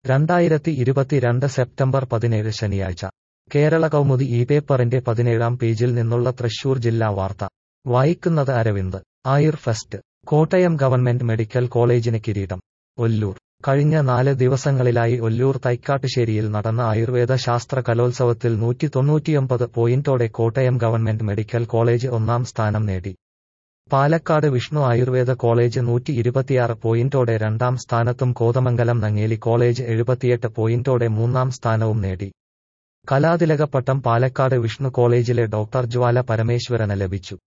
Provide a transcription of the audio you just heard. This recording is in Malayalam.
രണ്ടായിരത്തി ഇരുപത്തിരണ്ട് സെപ്റ്റംബർ പതിനേഴ് ശനിയാഴ്ച കേരള കൗമുദി ഈ പേപ്പറിന്റെ പതിനേഴാം പേജിൽ നിന്നുള്ള തൃശൂർ ജില്ലാ വാർത്ത വായിക്കുന്നത് Aravind Ayur fest Kottayam government medical കോളേജിന് കിരീടം ഒല്ലൂർ കഴിഞ്ഞ നാല് ദിവസങ്ങളിലായി ഒല്ലൂർ തൈക്കാട്ടുശ്ശേരിയിൽ നടന്ന ആയുർവേദ ശാസ്ത്ര കലോത്സവത്തിൽ നൂറ്റി തൊണ്ണൂറ്റിയൊമ്പത് പോയിന്റോടെ കോട്ടയം ഗവൺമെന്റ് മെഡിക്കൽ കോളേജ് ഒന്നാം സ്ഥാനം നേടി പാലക്കാട് വിഷ്ണു ആയുർവേദ കോളേജ് നൂറ്റി ഇരുപത്തിയാറ് പോയിന്റോടെ രണ്ടാം സ്ഥാനത്തും കോതമംഗലം നങ്ങേലി കോളേജ് എഴുപത്തിയെട്ട് പോയിന്റോടെ മൂന്നാം സ്ഥാനവും നേടി കലാതിലകപ്പട്ടം പാലക്കാട് വിഷ്ണു കോളേജിലെ ഡോക്ടർ ജ്വാല പരമേശ്വരന് ലഭിച്ചു